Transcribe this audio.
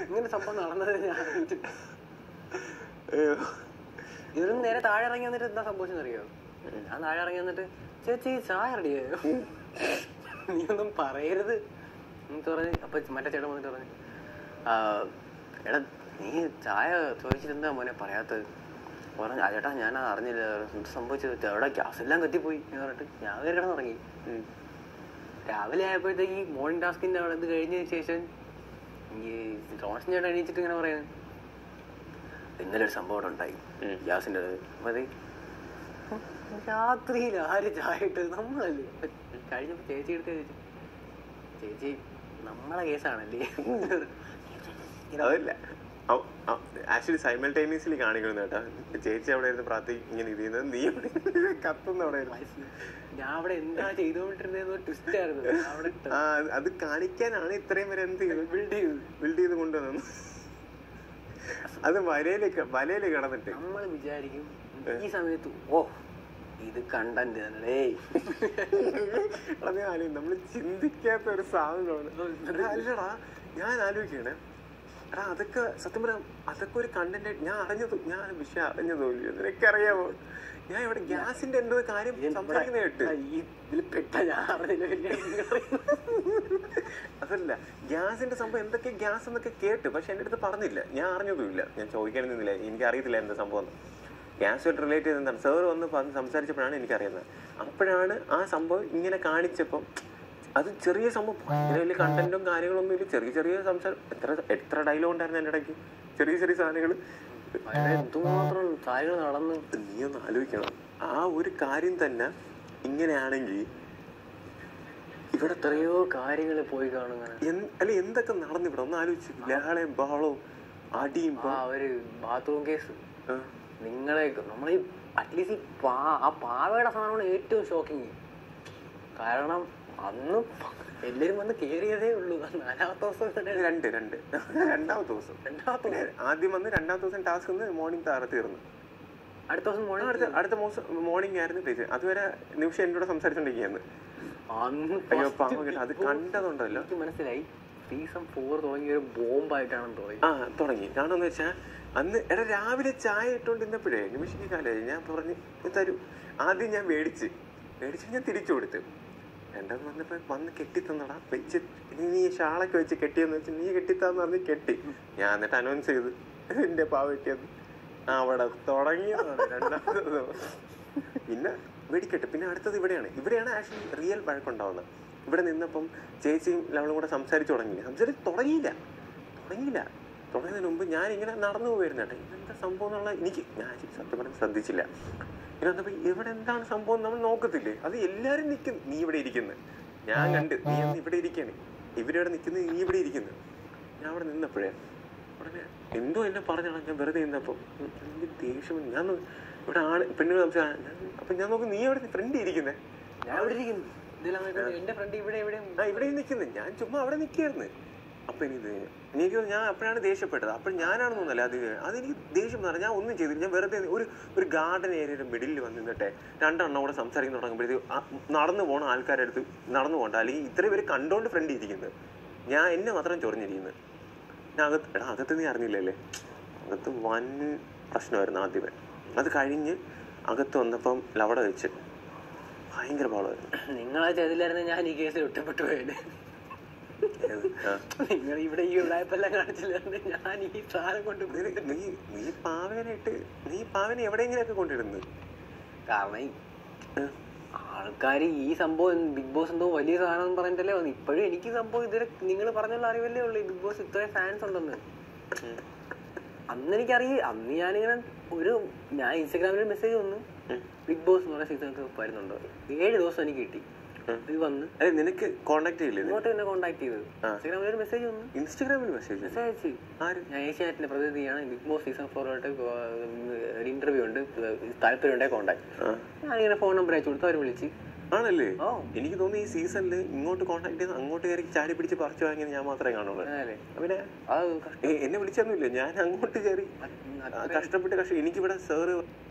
ഇങ്ങനെ സംഭവം നടന്നത് ഞാൻ അറിഞ്ഞിട്ടില്ല. അയ്യോ. ഇവരും നേരെ താഴെ ഇറങ്ങി വന്നിട്ട് എന്താ സംഭവിച്ചെന്നറിയോ ഞാൻ താഴെ ഇറങ്ങി വന്നിട്ട് ചേച്ചി ചായ റെഡിയായോ നീ ഒന്നും പറയരുത് എന്നിട്ട് പറഞ്ഞ് അപ്പൊ മറ്റേ ചേട്ടൻ വന്നിട്ട് പറഞ്ഞു "ആ, എടാ നീ ചായ ചോദിച്ചിട്ട് എന്താ മോനെ പറയാത്തത് പറഞ്ഞു ആ ചേട്ടാ ഞാൻ അറിഞ്ഞില്ല എന്ത് സംഭവിച്ചത് അവിടെ ഗ്യാസ് എല്ലാം കത്തിപ്പോയി എന്ന് പറഞ്ഞിട്ട് ഞാൻ കയറി കിടന്നുറങ്ങി ഉം. രാവിലെ ആയപ്പോഴത്തേക്ക് ഈ മോർണിംഗ് ടാസ്കിന്റെ അവിടെ ഇത് കഴിഞ്ഞതിന് ശേഷം ഈ റോഷൻ ചേട്ടൻ എണീച്ചിട്ട് ഇങ്ങനെ പറയുന്നത് ഇന്നലെ ഒരു സംഭവം അവിടെ ഉണ്ടായി ഉം. ഗ്യാസിന്റെ അപ്പൊ അത് രാത്രിയിൽ ആര് ചായ ഇട്ടത് നമ്മളല്ലേ കഴിഞ്ഞപ്പോ ചേച്ചി എടുത്ത് ചോദിച്ചു ചേച്ചി നമ്മളെ കേസാണല്ലേ അതല്ല ആക്ച്വലി സൈമൾട്ടേനിയസ്ലി കാണിക്കണം കേട്ടാ ചേച്ചി അവിടെ ഇരുന്ന് പ്രാർത്ഥി ഇങ്ങനെ ഇത് ചെയ്യുന്നത് നീ അവിടെ ഇരുന്ന് കത്തുന്ന അവിടെ ഇരുന്ന്. ഞാൻ അവിടെ എന്താ ചെയ്തുകൊണ്ടിരുന്നത് ട്വിസ്റ്റ് ആയിരുന്നു ഞാൻ അവിടെ ആ അത് അത് കാണിക്കാനാണ് ഇത്രയും വരെ എന്ത് ചെയ്തത് ബിൽഡ് ചെയ്തു ബിൽഡ് ചെയ്ത് കൊണ്ടുവന്നു അത് വലയില് ക- വലയില് കിടന്നിട്ട് നമ്മൾ വിചാരിക്കും ഈ സമയത്ത് ഓ ഇത് കണ്ടന്റ് അല്ലേ അത് നമ്മൾ ചിന്തിക്കാത്ത ഒരു സാധനമാണ് എടാ, അല്ലടാ ഞാൻ ആലോചിക്കണേ എടാ അതൊക്കെ സത്യം പറയാം അതൊക്കെ ഒരു കണ്ടന്റ് ഞാൻ അറിഞ്ഞത് ഞാൻ ആ വിഷയം അറിഞ്ഞതോ ഇല്ലയോ നിനക്കറിയാമോ ഞാൻ ഇവിടെ ഗ്യാസിന്റെ എന്തോ കാര്യം സംസാരിക്കുന്ന കേട്ട് ഈ ഇതിൽ പെട്ട ഞാൻ അറിഞ്ഞില്ല വലിയ അതല്ല ഗ്യാസിന്റെ സംഭവം എന്തൊക്കെ ഗ്യാസ് എന്നൊക്കെ കേട്ട് പക്ഷെ എൻ്റെ അടുത്ത് പറഞ്ഞില്ല ഞാൻ അറിഞ്ഞതുമില്ല ഞാൻ ചോദിക്കണമെന്നില്ല എനിക്ക് അറിയത്തില്ല എന്താ സംഭവം എന്ന് ഗ്യാസുമായിട്ട് റിലേറ്റ് ചെയ്ത് എന്താണ് സാർ വന്ന് പറഞ്ഞ് സംസാരിച്ചപ്പോഴാണ് എനിക്കറിയുന്നത് അപ്പോഴാണ് ആ സംഭവം ഇങ്ങനെ കാണിച്ചപ്പം അത് ചെറിയ സംഭവം ഭയങ്കര വലിയ കണ്ടന്റും കാര്യങ്ങളൊന്നും ഇല്ല ചെറിയ ചെറിയ സംസാരം എത്ര എത്ര ഡയലോഗ് ഉണ്ടായിരുന്നു എൻ്റെ ഇടയ്ക്ക് ചെറിയ ചെറിയ സാധനങ്ങൾ വളരെ എന്തുമാത്രം കാര്യങ്ങൾ നടന്നു നീ ഒന്ന് ആലോചിക്കണം ആ ഒരു കാര്യം തന്നെ ഇങ്ങനെയാണെങ്കിൽ ഇവിടെ എത്രയോ കാര്യങ്ങൾ പോയി കാണുക എന്ത്- അല്ല എന്തൊക്കെ നടന്നു ഇവിടെ ഒന്ന് ആലോചിച്ച് ലഹളയും ബഹളവും അടിയും ആ ഒരു ബാത്റൂം കേസ് ആ. നിങ്ങളെ നമ്മളീ അറ്റ്ലീസ്റ്റ് ഈ പാ ആ പാവയുടെ സാധനമാണ് ഏറ്റവും ഷോക്കിങ് കാരണം അന്ന് എല്ലാരും വന്ന് കേറിയതേ ഉള്ളൂ ആ നാലാമത്തെ ദിവസം തന്നെ രണ്ട് രണ്ട് രണ്ടാമത്തെ ദിവസം രണ്ടാമത്തെ പിന്നെ ആദ്യം വന്ന് രണ്ടാമത്തെ ദിവസം ടാസ്ക് ഒന്ന് മോർണിംഗ് താറ തീർന്നു അടുത്ത ദിവസം ആ, മോർണിംഗ് അടുത്ത അടുത്ത ദിവസം മോർണിംഗ് ആയിരുന്നു ടീച്ചർ അതുവരെ നിമിഷം എന്നോട് സംസാരിച്ചോണ്ടിരിക്കുകയാണ് അന്ന് അയ്യോ first പാവം കേട്ടോ അത് Big Boss കണ്ടതുണ്ടല്ലോ എനിക്ക് മനസ്സിലായി സീസൺ ഫോർ തുടങ്ങിയ ഒരു ബോംബായിട്ടാണെന്ന് തോന്നി ആ തുടങ്ങി കാരണം വെച്ചാൽ അന്ന് എടാ രാവിലെ ചായ ഇട്ടുകൊണ്ടിരുന്നപ്പോഴേ നിമിഷിക്ക് കാലമായി ഞാൻ പറഞ്ഞു "ഇത് തരൂ ആദ്യം ഞാൻ മേടിച്ച് മേടിച്ച് ഞാൻ തിരിച്ചു കൊടുത്തു രണ്ടാമത് വന്നപ്പോ വന്ന് കെട്ടിത്തന്നടാ വെച്ച് ഇനി നീ ഷാളൊക്കെ വെച്ച് കെട്ടിയെന്ന് വെച്ച് നീ കെട്ടിത്താന്ന് പറഞ്ഞ് കെട്ടി ഞാൻ എന്നിട്ട് അനൗൺസ് ചെയ്തു എന്റെ പാവ കെട്ടിയത് അവിടെ തുടങ്ങിയതാണ് രണ്ടാമത് ദിവസം. പിന്നെ വെടിക്കെട്ട് പിന്നെ അടുത്തത് ഇവിടെയാണ് ഇവിടെയാണ് ആക്ച്വലി റിയൽ വഴക്കുണ്ടാവുന്നത് ഇവിടെ നിന്നപ്പം ചേച്ചിയും ലവളും കൂടെ സംസാരിച്ചു തുടങ്ങിയില്ല സംസാരിച്ച് തുടങ്ങിയില്ല തുടങ്ങിയില്ല തുടങ്ങുന്നതിന് മുമ്പ് ഞാൻ ഇങ്ങനെ നടന്നു പോയിരുന്നു കേട്ടോ ഇതെന്താ സംഭവം എന്നുള്ള എനിക്ക് ഞാൻ സത്യം പറഞ്ഞാൽ ശ്രദ്ധിച്ചില്ല ഇങ്ങനെ വന്നപ്പോ ഇവിടെ എന്താണ് സംഭവം നമ്മൾ നോക്കത്തില്ലേ അത് എല്ലാരും നിൽക്കുന്നു നീ ഇവിടെ ഇരിക്കുന്നു ഞാൻ കണ്ട് നീ അന്ന് ഇവിടെ ഇരിക്കാണ് ഇവരിവിടെ നിൽക്കുന്നത് നീ ഇവിടെ ഇരിക്കുന്നു ഞാൻ അവിടെ നിന്നപ്പോഴേ ഉടനെ എന്തോ എന്നെ പറഞ്ഞാണ് ഞാൻ വെറുതെ നിന്നപ്പോ ഉം, എനിക്ക് ദേഷ്യം വന്നു. ഞാൻ നോ- ഇവിടെ ആണ് പെണ്ണുങ്ങൾ സംസാരം അപ്പൊ ഞാൻ നോക്കും നീ അവിടെ ഫ്രണ്ട് ഇരിക്കുന്നേ ഞാൻ ഇവിടെ ഇരിക്കുന്നു ഇതിലാണ് എന്റെ ഫ്രണ്ട് ഇവിടെ എവിടെ ആ ഇവിടെ നിൽക്കുന്നത് ഞാൻ ചുമ്മാ അവിടെ നിൽക്കായിരുന്നു അപ്പൊ എനിക്ക് എനിക്ക് തോന്നുന്നു ഞാൻ അപ്പോഴാണ് ദേഷ്യപ്പെട്ടത് അപ്പോൾ ഞാനാണ് തോന്നല്ല അത് അതെനിക്ക് ദേഷ്യം എന്ന് പറഞ്ഞാൽ ഞാൻ ഒന്നും ചെയ്തില്ല ഞാൻ വെറുതെ ഒരു ഒരു ഗാർഡൻ ഏരിയയുടെ മിഡിലിൽ വന്ന് നിന്നിട്ടെ രണ്ടെണ്ണം കൂടെ സംസാരിക്കാൻ തുടങ്ങുമ്പോഴത്തേക്ക് ആ നടന്നു പോണ ആൾക്കാരുടെ അടുത്ത് നടന്നു പോകണ്ട അല്ലെങ്കിൽ ഇത്രയും പേര് കണ്ടോണ്ട് ഫ്രണ്ട് ഇരിക്കുന്നത് ഞാൻ എന്നെ മാത്രം ചൊറിഞ്ഞിരിക്കുന്നത് ഞാൻ അകത്ത് എടാ അകത്ത് നീ അറിഞ്ഞില്ലല്ലേ അകത്ത് വൻ പ്രശ്നമായിരുന്നു ആദ്യമേ അത് കഴിഞ്ഞ് അകത്ത് വന്നപ്പം ലവട വെച്ച് ഭയങ്കര ബഹളമായിരുന്നു നിങ്ങളെ ചെയ്തില്ലായിരുന്നു ഞാൻ ഈ കേസിൽ ഒറ്റപ്പെട്ടു പോയത് ഏത്? ആ. നിങ്ങൾ ഇവിടെ ഈ ഉടായ്പെല്ലാം കാണിച്ചില്ലായിരുന്നു ഞാൻ ഈ സാധനം കൊണ്ട് നിനക്ക് നീ നീ പാവേനായിട്ട് നീ പാവനെ എവിടെയെങ്കിലൊക്കെ കൊണ്ടിടുന്നു കാരണം ആൾക്കാർ ഈ സംഭവം ബിഗ് ബോസ് എന്തോ വലിയ സാധനം എന്ന് പറഞ്ഞിട്ടല്ലേ വന്നു ഇപ്പോഴും എനിക്ക് സംഭവം ഇതുവരെ നിങ്ങൾ പറഞ്ഞുള്ള അറിവല്ലേ ഉള്ളൂ ബിഗ് ബോസ് ഇത്രയും ഫാൻസ് ഉണ്ടെന്ന് അന്ന് എനിക്കറിയ അന്ന് ഞാനിങ്ങനെ ഒരു ഞാൻ ഇൻസ്റ്റാഗ്രാമിൽ മെസ്സേജ് വന്നു ബിഗ് ബോസ് എന്ന് പറയുന്ന സീസൺ വരുന്നുണ്ടോ ഏഴ് ദിവസം എനിക്ക് കിട്ടി ഇത് വന്ന് അല്ലെ നിനക്ക് കോണ്ടാക്ട് ചെയ്യില്ലേ ഇങ്ങോട്ട് എന്നെ കോൺടാക്ട് ചെയ്തത് ആ. ഇൻസ്റ്റാഗ്രാമിൽ ഒരു മെസ്സേജ് വന്നു ഇൻസ്റ്റാഗ്രാമിൽ മെസ്സേജ് മെസ്സേജ് അയച്ചു ആര് ഞാൻ ഏഷ്യാനെറ്റിന്റെ പ്രതിനിധിയാണ് ബിഗ് ബോസ് സീസൺ ഫോറുമായിട്ട് ഒരു ഇന്റർവ്യൂ ഉണ്ട് താല്പര്യം ഉണ്ടെങ്കിൽ കോൺടാക്ട് ആ. ഞാനിങ്ങനെ ഫോൺ നമ്പർ അയച്ചു കൊടുത്തു അവർ വിളിച്ച് ആണല്ലേ ഓ എനിക്ക് തോന്നുന്നു ഈ സീസണിൽ ഇങ്ങോട്ട് കോണ്ടാക്ട് ചെയ്ത് അങ്ങോട്ട് കയറി ചാടി പിടിച്ച് പറിച്ചു വാങ്ങിയത് ഞാൻ മാത്രമേ കാണുള്ളൂ അതല്ലേ പിന്നെ അത് കഷ്ട- ഏ, എന്നെ വിളിച്ചൊന്നുമില്ല ഞാൻ അങ്ങോട്ട് കയറി ആ, കഷ്ടപ്പെട്ട് കഷ്ടം എനിക്കിവിടെ സാറ്